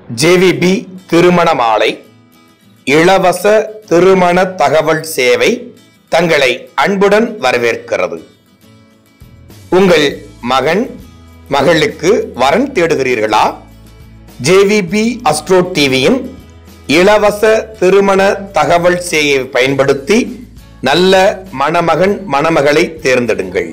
JVP திருமண மாலை இலவச திருமண தகவல் சேவை தங்களை அன்புடன் வரவேற்கிறது உங்கள் மகன் மகளுக்கு வரன் தேடுகிறீர்களா ஜேவிபி அஸ்ட்ரோ டிவியின் இலவச திருமண தகவல் சேவையை பயன்படுத்தி நல்ல மணமகன் மணமகளை தேர்ந்தெடுங்கள்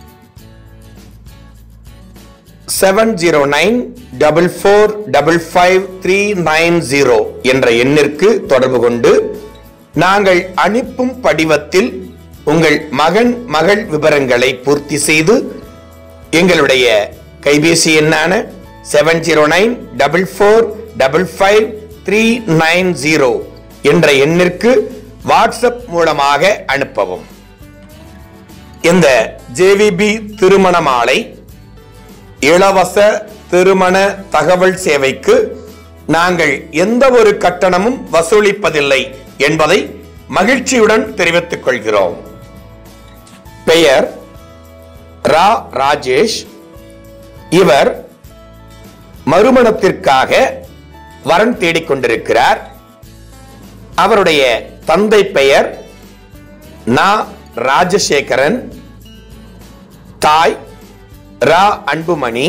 seven zero nine double four double five three nine zero என்ற எண்ணிற்கு தொடர்பு கொண்டு நாங்கள் அனுப்பும் படிவத்தில் உங்கள் மகன் மகள் விவரங்களை பூர்த்தி செய்து எங்களுடைய கைபேசி எண்ணான seven zero nine double four double five three nine zero என்ற எண்ணிற்கு வாட்ஸ்அப் மூலமாக அனுப்பவும் இந்த ஜேவிபி திருமண மாலை இலவச திருமண தகவல் சேவைக்கு நாங்கள் எந்த ஒரு கட்டணமும் வசூலிப்பதில்லை என்பதை மகிழ்ச்சியுடன் தெரிவித்துக் கொள்கிறோம் பெயர் ரா ராஜேஷ் இவர் மறுமணத்திற்காக வரன் தேடிக்கொண்டிருக்கிறார் அவருடைய தந்தை பெயர் நா ராஜசேகரன் தாய் ரா அன்புமணி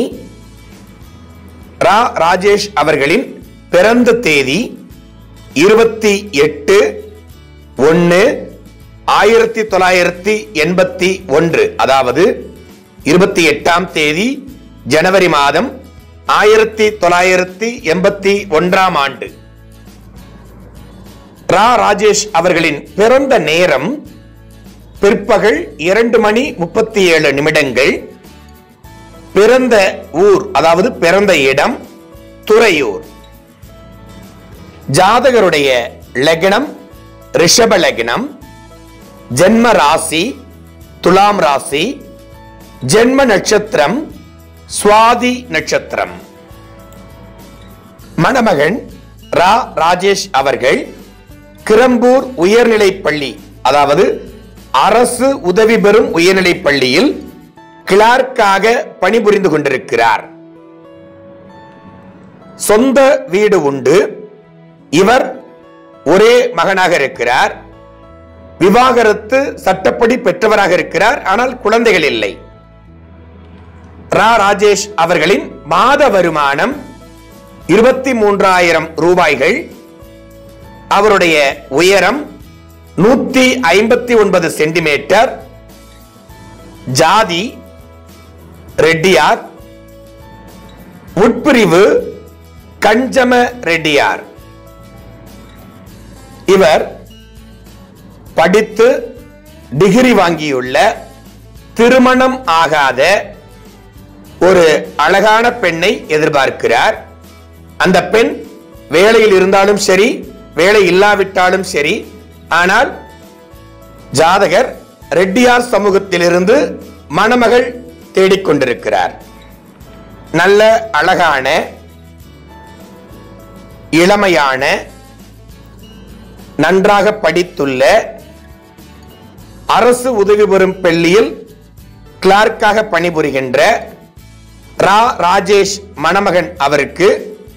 ரா ராஜேஷ் அவர்களின் பிறந்த தேதி இருபத்தி எட்டு ஒன்று ஆயிரத்தி தொள்ளாயிரத்தி எண்பத்தி ஒன்று அதாவது இருபத்தி எட்டாம் தேதி ஜனவரி மாதம் ஆயிரத்தி தொள்ளாயிரத்தி எண்பத்தி ஒன்றாம் ஆண்டு ரா ராஜேஷ் அவர்களின் பிறந்த நேரம் பிற்பகல் இரண்டு மணி முப்பத்தி ஏழு நிமிடங்கள் பிறந்த ஊர் அதாவது பிறந்த இடம் துறையூர் ஜாதகருடைய லக்னம் ரிஷப லக்னம் ஜென்ம ராசி துலாம் ராசி ஜென்ம நட்சத்திரம் சுவாதி நட்சத்திரம் மணமகன் ரா ராஜேஷ் அவர்கள் கிரம்பூர் உயர்நிலைப் பள்ளி அதாவது அரசு உதவி பெறும் உயர்நிலைப் பள்ளியில் கிளார்க்காக பணிபுரிந்து கொண்டிருக்கிறார் சொந்த வீடு உண்டு இவர் ஒரே மகனாக இருக்கிறார் விவாகரத்து சட்டப்படி பெற்றவராக இருக்கிறார் ஆனால் குழந்தைகள் இல்லை ரா ராஜேஷ் அவர்களின் மாத வருமானம் இருபத்தி மூன்றாயிரம் ரூபாய்கள் அவருடைய உயரம் நூத்தி ஐம்பத்தி ஒன்பது சென்டிமீட்டர் ஜாதி ரெட்டியார் உட்பிரிவு கஞ்சம ரெட்டியார் இவர் படித்து டிகிரி வாங்கியுள்ள திருமணம் ஆகாத ஒரு அழகான பெண்ணை எதிர்பார்க்கிறார் அந்த பெண் வேலையில் இருந்தாலும் சரி வேலை இல்லாவிட்டாலும் சரி ஆனால் ஜாதகர் ரெட்டியார் சமூகத்திலிருந்து மணமகள் தேடிக்கொண்டிருக்கிறார் நல்ல அழகான இளமையான நன்றாக படித்துள்ள அரசு உதவி பெறும் பள்ளியில் கிளார்க்காக பணிபுரிகின்ற ரா ராஜேஷ் மணமகன் அவருக்கு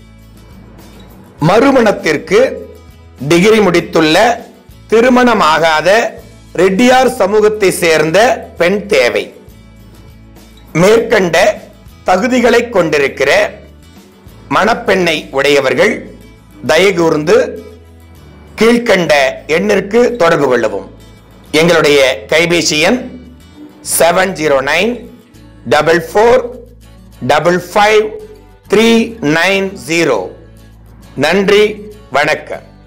மறுமணத்திற்கு டிகிரி முடித்துள்ள திருமணமாகாத ரெட்டியார் சமூகத்தை சேர்ந்த பெண் தேவை மேற்கண்ட தகுதிகளை கொண்டிருக்கிற மணப்பெண்ணை உடையவர்கள் தயகூர்ந்து கீழ்கண்ட எண்ணிற்கு தொடர்பு கொள்ளவும் எங்களுடைய கைபேசி எண் seven zero nine double four double five three nine zero நன்றி வணக்கம்